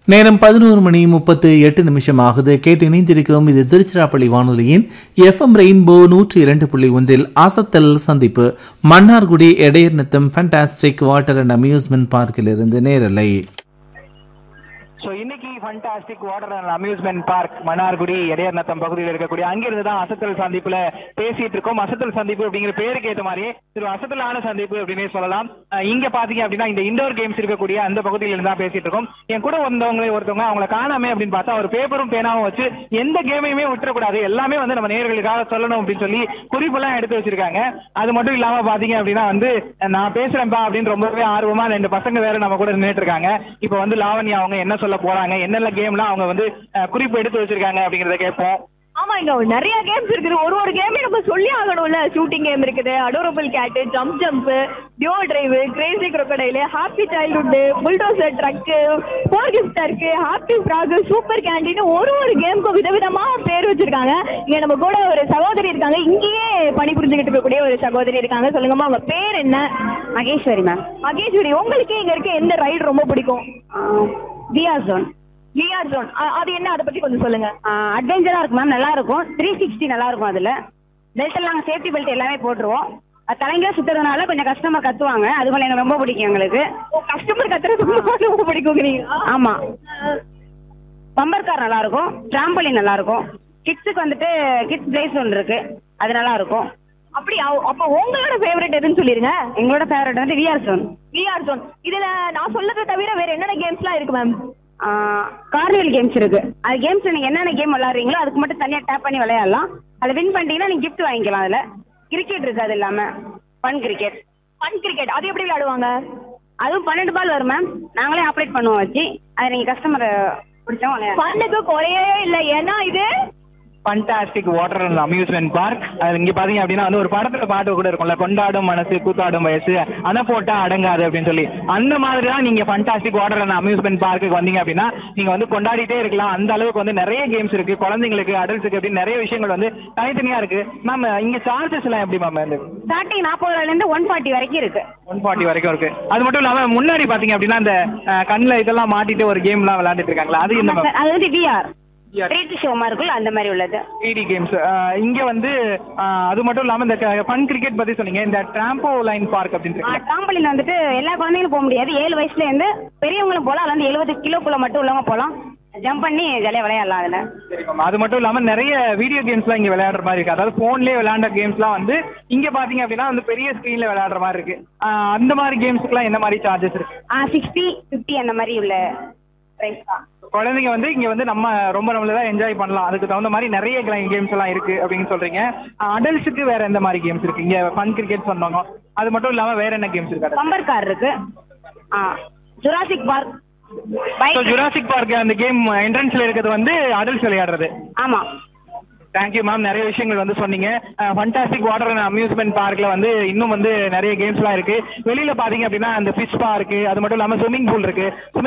நேரம் பதினோரு மணி முப்பத்து எட்டு நிமிஷம் ஆகுது கேட்டு இணைந்திருக்கிறோம் இது திருச்சிராப்பள்ளி வானொலியின் எஃப்எம் ரெயின்போ நூற்றி இரண்டு புள்ளி ஒன்றில் அசத்தல் சந்திப்பு மன்னார்குடி எடையர் நித்தம் ஃபண்டாஸ்டிக் வாட்டர் அண்ட் அம்யூஸ்மெண்ட் பார்க்கில் இருந்து நேரலை ஸோ இன்னைக்கு fantastic water and amusement park Mannargudi Idaiyar Natham பகுதியில் இருக்கக்கூடிய அங்கிருந்து தான் அசத்தல் சந்திப்புல பேசிட்டு இருக்கோம் அசத்தல் சந்திப்பு அப்படிங்கிற பேருக்கு ஏற்ற மாதிரி இது ஒரு அசத்தலான சந்திப்பு அப்படின்னே சொல்லலாம் அஹ் இங்க பாத்தீங்க அப்படின்னா இந்த இண்டோர் கேம்ஸ் இருக்கக்கூடிய அந்த பகுதியில இருந்து தான் பேசிட்டு இருக்கோம் என் கூட வந்தவங்களே ஒருத்தவங்க அவங்கள காணாமே அப்படின்னு பார்த்தா ஒரு பேப்பரும் பேனாவும் வச்சு எந்த கேமையுமே விட்டுறக்கூடாது எல்லாமே வந்து நம்ம நேர்களுக்காக சொல்லணும் அப்படின்னு சொல்லி குறிப்பெல்லாம் எடுத்து வச்சிருக்காங்க அது மட்டும் இல்லாம பாத்தீங்க அப்படின்னா வந்து நான் பேசுறேன்பா அப்படின்னு ரொம்பவே ஆர்வமா ரெண்டு பசங்க வேற நம்ம கூட நின்றுட்டு இருக்காங்க இப்போ வந்து லாவண்யா அவங்க என்ன சொல்ல போறாங்க என்னென்ன கேம்லாம் அவங்க வந்து அஹ், குறிப்பு எடுத்து வச்சிருக்காங்க அப்படிங்கறத கேட்போம் ஆமா இங்க நிறைய கேம்ஸ் இருக்குது ஒரு ஒரு கேமே நம்ம சொல்லி ஆகணும்ல ஷூட்டிங் கேம் இருக்குது adorable cat jump jump duo drive crazy crocodile happy childhood bulldozer truck four gift இருக்கு ஹாப்பி ஃப்ராக் சூப்பர் கேண்டீன் ஒரு ஒரு கேமுக்கும் விதவிதமா பேர் வச்சிருக்காங்க இங்க நம்ம கூட ஒரு சகோதரி இருக்காங்க இங்கேயே பணிபுரிஞ்சுக்கிட்டு இருக்கக்கூடிய ஒரு சகோதரி இருக்காங்க சொல்லுங்கம்மா உங்க பேர் என்ன மகேஸ்வரி மேம் மகேஸ்வரி உங்களுக்கு இங்க இருக்க எந்த ரைடு ரொம்ப பிடிக்கும் விஆ ஜோன் லிஆர் ஜோன் அது என்ன அதை பத்தி கொஞ்சம் சொல்லுங்க அட்வென்ச்சரா இருக்கும் மேம் நல்லா இருக்கும் த்ரீ சிக்ஸ்டி நல்லா இருக்கும் அதுல பெல்ட் எல்லாம் சேஃப்டி பெல்ட் எல்லாமே போட்டுருவோம் அது தலைங்க சுத்துறதுனால கொஞ்சம் கஸ்டமர் கத்துவாங்க அது கொஞ்சம் எனக்கு ரொம்ப பிடிக்கும் எங்களுக்கு கஸ்டமர் கத்துறது ரொம்ப பிடிக்குங்கிறீங்க ஆமா பம்பர் கார் நல்லா இருக்கும் டிராம்பலின் நல்லா இருக்கும் கிட்ஸுக்கு வந்துட்டு கிட்ஸ் பிளேஸ் ஒன்று இருக்கு அது நல்லா இருக்கும் அப்படி அவ- அப்ப உங்களோட ஃபேவரட் எதுன்னு சொல்லிருங்க எங்களோட ஃபேவரட் வந்து விஆர் ஜோன் விஆர் ஜோன் இதுல நான் சொல்றதை தவிர வேற என்னென்ன கேம்ஸ்லாம் இருக்கு மேம் கார்னிவல் கேம்ஸ் இருக்கு அது கேம்ஸ் நீங்க என்னென்ன கேம் விளையாடுறீங்களோ அதுக்கு மட்டும் தனியா டேப் பண்ணி விளையாடலாம் அதை வின் பண்ணிட்டீங்கன்னா நீங்க gift வாங்கிக்கலாம் அதுல கிரிக்கெட் இருக்கு அது இல்லாம ஃபன் கிரிக்கெட் ஃபன் கிரிக்கெட் அது எப்படி விளையாடுவாங்க அதுவும் பன்னெண்டு பால் வரும் மேம் நாங்களே ஆப்ரேட் பண்ணுவோம் வச்சு அதை நீங்க கஸ்டமர் பிடிச்சவங்க விளையாடலாம். ஃபன்னுக்கு குறையே இல்ல ஏன்னா இது fantastic water and amusement park இங்க பாத்தீங்க அப்படின்னா வந்து ஒரு படத்துல பாட்டு கூட இருக்கும்ல கொண்டாடும் மனசு கூத்தாடும் வயசு அணை போட்டா அடங்காது அப்படின்னு சொல்லி அந்த மாதிரி தான் நீங்க ஃபண்டாஸ்டிக் வாட்டர் அண்ட் அம்யூஸ்மெண்ட் பார்க்குக்கு வந்தீங்க அப்படின்னா நீங்க வந்து கொண்டாடிட்டே இருக்கலாம் அந்த அளவுக்கு வந்து நிறைய கேம்ஸ் இருக்கு குழந்தைங்களுக்கு அடல்ட்ஸுக்கு அப்படின்னு நிறைய விஷயங்கள் வந்து தனித்தனியா இருக்கு மேம் இங்க சார்ஜஸ் எல்லாம் எப்படி மேம் இந்த ஸ்டார்டிங் நாற்பது ரூபாயில இருந்து ஒன் ஃபார்ட்டி வரைக்கும் இருக்கு ஒன் ஃபார்ட்டி வரைக்கும் இருக்கு அது மட்டும் இல்லாம முன்னாடி பாத்தீங்க அப்படின்னா அந்த கண்ணில் இதெல்லாம் மாட்டிட்டு ஒரு கேம் எல்லாம் விளையாண்டுட்டு இருக்காங்களா அது என்ன ஆமா மேம் sir, அது வந்து விஆர் VR. ட்ரீட் ஷோ மாதிரி இருக்குல்ல அந்த மாதிரி உள்ளது த்ரீ கேம்ஸ் இங்க வந்து அஹ், அது மட்டும் இல்லாம இந்த ஃபன் கிரிக்கெட் பத்தி சொன்னீங்க இந்த டிராம்போ லைன் பார்க் அப்படின்னு இருக்கு டிராம்பலின் வந்துட்டு எல்லா குழந்தைங்களும் போக முடியாது ஏழு வயசுல இருந்து பெரியவங்களும் போகலாம் அதுல வந்து எழுபது கிலோக்குள்ள மட்டும் உள்ளவங்க போகலாம் ஜம்ப் பண்ணி ஜாலியாக விளையாடலாம் அதுல சரி மேம் அது மட்டும் இல்லாம நிறைய வீடியோ கேம்ஸ்லாம் இங்க விளையாடுற மாதிரி இருக்கு அதாவது போன்லயே விளையாண்ட கேம்ஸ்லாம் வந்து இங்க பாத்தீங்க அப்படின்னா வந்து பெரிய ஸ்கிரீன்ல விளையாடுற மாதிரி இருக்கு அஹ், அந்த மாதிரி கேம்ஸ்க்குலாம் என்ன மாதிரி சார்ஜஸ் இருக்கு சிக்ஸ்டி ஃபிஃப்டி அந்த மாதிரி உள்ள ப்ரைஸ் தான் குழந்தைங்க வந்து இங்க வந்து நம்ம ரொம்ப நம்மள என்ஜாய் பண்ணலாம் அதுக்கு தகுந்த மாதிரி நிறைய கேம்ஸ் எல்லாம் இருக்கு அப்படின்னு சொல்றீங்க அடல்ட்ஸுக்கு வேற எந்த மாதிரி கேம்ஸ் இருக்கு இங்க ஃபன் கிரிக்கெட் சொன்னாங்க அது மட்டும் இல்லாம வேற என்ன கேம்ஸ் இருக்கு பம்பர் கார் இருக்கு Jurassic park so bike Jurassic park அந்த கேம் என்ட்ரன்ஸ்ல இருக்கிறது வந்து அடல்ட்ஸ் விளையாடுறது ஆமா தேங்க்யூ மேம் நிறைய விஷயங்கள் வந்து சொன்னீங்க ஃபண்டாஸ்டிக் வாட்டர் அண்ட் அம்யூஸ்மெண்ட் பார்க்ல வந்து இன்னும் வந்து நிறைய கேம்ஸ்லாம் இருக்கு வெளியில பாத்தீங்க அப்படின்னா அந்த ஃபிஷ் பார்க் அது மட்டும் இல்லாம ஸ்விம்மிங் பூல் இருக்கு